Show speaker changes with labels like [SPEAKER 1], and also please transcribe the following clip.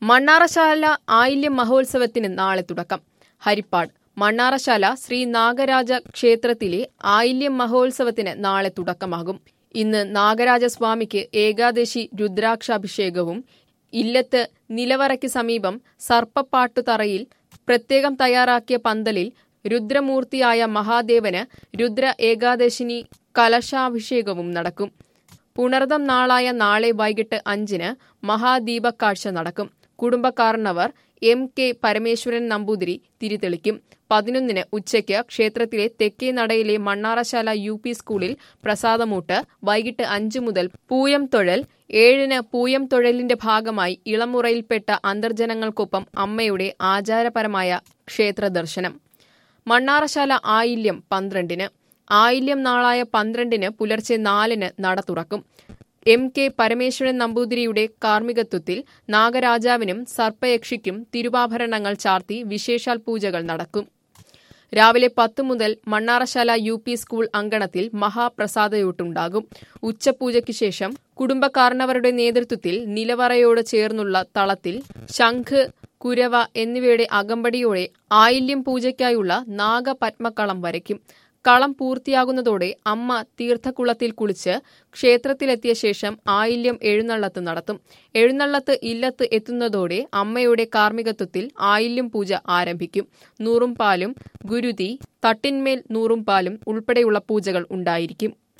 [SPEAKER 1] മണ്ണാറശാല ആയില്യം മഹോത്സവത്തിന് നാളെ തുടക്കം ഹരിപ്പാട് മണ്ണാറശാല ശ്രീ നാഗരാജ ക്ഷേത്രത്തിലെ ആയില്യം മഹോത്സവത്തിന് നാളെ തുടക്കമാകും ഇന്ന് നാഗരാജസ്വാമിക്ക് ഏകാദശി രുദ്രാക്ഷാഭിഷേകവും ഇല്ലത്ത് നിലവറയ്ക്ക് സമീപം സർപ്പപ്പാട്ടുതറയിൽ പ്രത്യേകം തയ്യാറാക്കിയ പന്തലിൽ രുദ്രമൂർത്തിയായ മഹാദേവന് രുദ്ര ഏകാദശിനി കലശാഭിഷേകവും നടക്കും പുണർദം നാളായ നാളെ വൈകിട്ട് അഞ്ചിന് മഹാദീപക്കാഴ്ച നടക്കും കുടുംബക്കാരനവർ എം കെ പരമേശ്വരൻ നമ്പൂതിരി തിരിതെളിക്കും പതിനൊന്നിന് ഉച്ചയ്ക്ക് ക്ഷേത്രത്തിലെ തെക്കേ നടയിലെ മണ്ണാറശാല യു പി സ്കൂളിൽ പ്രസാദമൂട്ട് വൈകിട്ട് അഞ്ചു മുതൽ പൂയം തൊഴൽ ഏഴിന് പൂയം തൊഴലിന്റെ ഭാഗമായി ഇളമുറയിൽപ്പെട്ട അന്തർജനങ്ങൾക്കൊപ്പം അമ്മയുടെ ആചാരപരമായ ക്ഷേത്ര ദർശനം മണ്ണാറശാല ആയില്യം പന്ത്രണ്ടിന് ആയില്യം നാളായ പന്ത്രണ്ടിന് പുലർച്ചെ നാലിന് നട തുറക്കും എം കെ പരമേശ്വരൻ നമ്പൂതിരിയുടെ കാർമ്മികത്വത്തിൽ നാഗരാജാവിനും സർപ്പയക്ഷിക്കും തിരുവാഭരണങ്ങൾ ചാർത്തി വിശേഷാൽ പൂജകൾ നടക്കും രാവിലെ പത്ത് മുതൽ മണ്ണാറശാല യു പി സ്കൂൾ അങ്കണത്തിൽ മഹാപ്രസാദയൂട്ടുണ്ടാകും ഉച്ചപൂജയ്ക്ക് ശേഷം കുടുംബക്കാരനവരുടെ നേതൃത്വത്തിൽ നിലവറയോട് ചേർന്നുള്ള തളത്തിൽ ശംഖ് കുരവ എന്നിവയുടെ അകമ്പടിയോടെ ആയില്യം പൂജയ്ക്കായുള്ള നാഗപത്മക്കളം വരയ്ക്കും കളം പൂർത്തിയാകുന്നതോടെ അമ്മ തീർത്ഥക്കുളത്തിൽ കുളിച്ച് ക്ഷേത്രത്തിലെത്തിയ ശേഷം ആയില്യം എഴുന്നള്ളത്ത് നടത്തും എഴുന്നള്ളത്ത് ഇല്ലത്ത് എത്തുന്നതോടെ അമ്മയുടെ കാർമ്മികത്വത്തിൽ ആയില്യം പൂജ ആരംഭിക്കും നൂറും പാലും ഗുരുതി തട്ടിന്മേൽ നൂറും പാലും ഉൾപ്പെടെയുള്ള പൂജകൾ ഉണ്ടായിരിക്കും